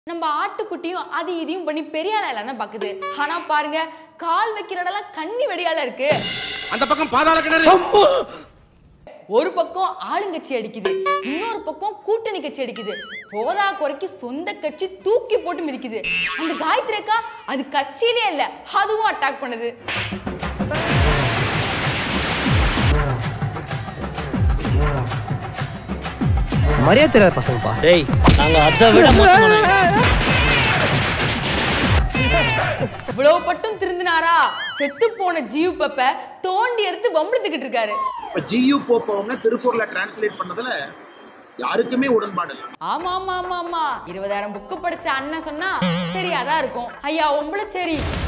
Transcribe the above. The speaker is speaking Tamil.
நம்ம ஆட்டுக்குட்டியும் அது இதையும் பண்ணி பெரிய ஆளா தான் பாக்குது ஆனா பாருங்க கால் வைக்கிற இடம்லாம் கண்ணி வெடியால இருக்கு அந்த பக்கம் பாதாள கிணறு ஒரு பக்கம் ஆளுங்கட்சி அடிக்குது இன்னொரு பக்கம் கூட்டணி கட்சி அடிக்குது போதா குறைக்கு சொந்த கட்சி தூக்கி போட்டு மிதிக்குது அந்த காயத்ரி அக்கா அது கட்சியிலே இல்ல அதுவும் அட்டாக் பண்ணுது மரியாதை தெரியாத பசங்கப்பா டேய் நாங்க அதை விட மோசமான இவ்வளவு பட்டும் திருந்தினாரா செத்து போன ஜீவ் பப்ப தோண்டி எடுத்து வம்பிழுத்துக்கிட்டு இருக்காரு இப்ப ஜியு போப்பவங்க திருப்பூர்ல டிரான்ஸ்லேட் பண்ணதுல யாருக்குமே உடன்பாடு இல்லை ஆமா ஆமா ஆமா ஆமா இருபதாயிரம் புக்கு படிச்ச அண்ணன் சொன்னா சரி அதான் இருக்கும் ஐயா உம்பள சரி